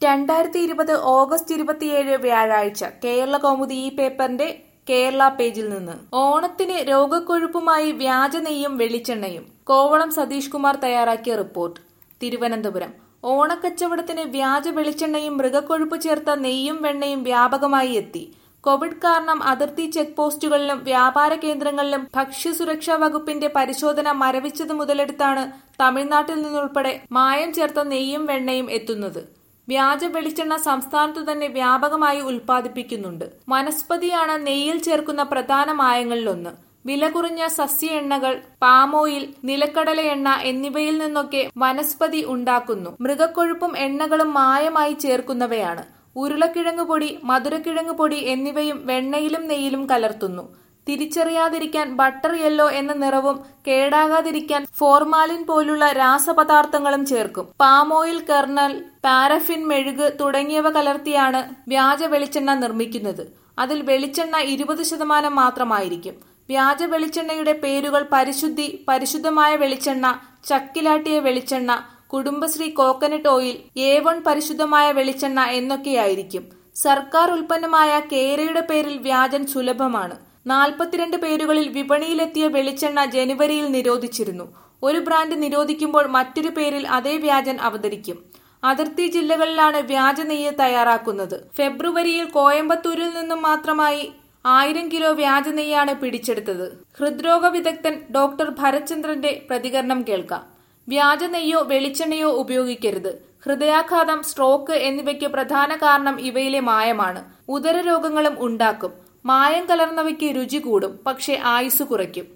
രണ്ടായിരത്തി ഇരുപത് ഓഗസ്റ്റ് ഇരുപത്തിയേഴ് വ്യാഴാഴ്ച കേരള കൗമുദി ഈ പേപ്പറിന്റെ കേരള പേജിൽ നിന്ന് ഓണത്തിന് രോഗക്കൊഴുപ്പുമായി വ്യാജ നെയ്യും വെളിച്ചെണ്ണയും കോവളം സതീഷ് കുമാർ തയ്യാറാക്കിയ റിപ്പോർട്ട് തിരുവനന്തപുരം ഓണക്കച്ചവടത്തിന് വ്യാജ വെളിച്ചെണ്ണയും മൃഗക്കൊഴുപ്പ് ചേർത്ത നെയ്യും വെണ്ണയും വ്യാപകമായി എത്തി കോവിഡ് കാരണം അതിർത്തി ചെക്ക് പോസ്റ്റുകളിലും വ്യാപാര കേന്ദ്രങ്ങളിലും ഭക്ഷ്യസുരക്ഷാ വകുപ്പിന്റെ പരിശോധന മരവിച്ചത് മുതലെടുത്താണ് തമിഴ്നാട്ടിൽ നിന്നുൾപ്പെടെ മായം ചേർത്ത നെയ്യും വെണ്ണയും എത്തുന്നത് വ്യാജ വെളിച്ചെണ്ണ സംസ്ഥാനത്തു തന്നെ വ്യാപകമായി ഉൽപ്പാദിപ്പിക്കുന്നുണ്ട് വനസ്പതിയാണ് നെയ്യിൽ ചേർക്കുന്ന പ്രധാന മായങ്ങളിലൊന്ന് വില കുറഞ്ഞ സസ്യ എണ്ണകൾ പാമോയിൽ നിലക്കടല എണ്ണ എന്നിവയിൽ നിന്നൊക്കെ വനസ്പതി ഉണ്ടാക്കുന്നു മൃഗക്കൊഴുപ്പും എണ്ണകളും മായമായി ചേർക്കുന്നവയാണ് ഉരുളക്കിഴങ്ങ് പൊടി മധുരക്കിഴങ്ങ് പൊടി എന്നിവയും വെണ്ണയിലും നെയ്യിലും കലർത്തുന്നു തിരിച്ചറിയാതിരിക്കാൻ ബട്ടർ യെല്ലോ എന്ന നിറവും കേടാകാതിരിക്കാൻ ഫോർമാലിൻ പോലുള്ള രാസപദാർത്ഥങ്ങളും ചേർക്കും പാമോയിൽ കെർണൽ പാരഫിൻ മെഴുക് തുടങ്ങിയവ കലർത്തിയാണ് വ്യാജ വെളിച്ചെണ്ണ നിർമ്മിക്കുന്നത് അതിൽ വെളിച്ചെണ്ണ ഇരുപത് ശതമാനം മാത്രമായിരിക്കും വ്യാജ വെളിച്ചെണ്ണയുടെ പേരുകൾ പരിശുദ്ധി പരിശുദ്ധമായ വെളിച്ചെണ്ണ ചക്കിലാട്ടിയ വെളിച്ചെണ്ണ Kudumbashree coconut oil A one പരിശുദ്ധമായ വെളിച്ചെണ്ണ എന്നൊക്കെയായിരിക്കും സർക്കാർ ഉൽപ്പന്നമായ കേരയുടെ പേരിൽ വ്യാജൻ സുലഭമാണ് നാൽപ്പത്തിരണ്ട് പേരുകളിൽ വിപണിയിലെത്തിയ വെളിച്ചെണ്ണ ജനുവരിയിൽ നിരോധിച്ചിരുന്നു ഒരു ബ്രാൻഡ് നിരോധിക്കുമ്പോൾ മറ്റൊരു പേരിൽ അതേ വ്യാജൻ അവതരിക്കും അതിർത്തി ജില്ലകളിലാണ് വ്യാജ നെയ്യ് തയ്യാറാക്കുന്നത് ഫെബ്രുവരിയിൽ കോയമ്പത്തൂരിൽ നിന്നും മാത്രമായി ആയിരം കിലോ വ്യാജ നെയ്യാണ് പിടിച്ചെടുത്തത് ഹൃദ്രോഗ വിദഗ്ധൻ ഡോക്ടർ ഭരത്ചന്ദ്രന്റെ പ്രതികരണം കേൾക്കാം വ്യാജ നെയ്യോ വെളിച്ചെണ്ണയോ ഉപയോഗിക്കരുത് ഹൃദയാഘാതം സ്ട്രോക്ക് എന്നിവയ്ക്ക് പ്രധാന കാരണം ഇവയിലെ മായമാണ് ഉദരരോഗങ്ങളും ഉണ്ടാക്കും മായം കലർന്നവയ്ക്ക് രുചി കൂടും പക്ഷേ ആയുസ് കുറയ്ക്കും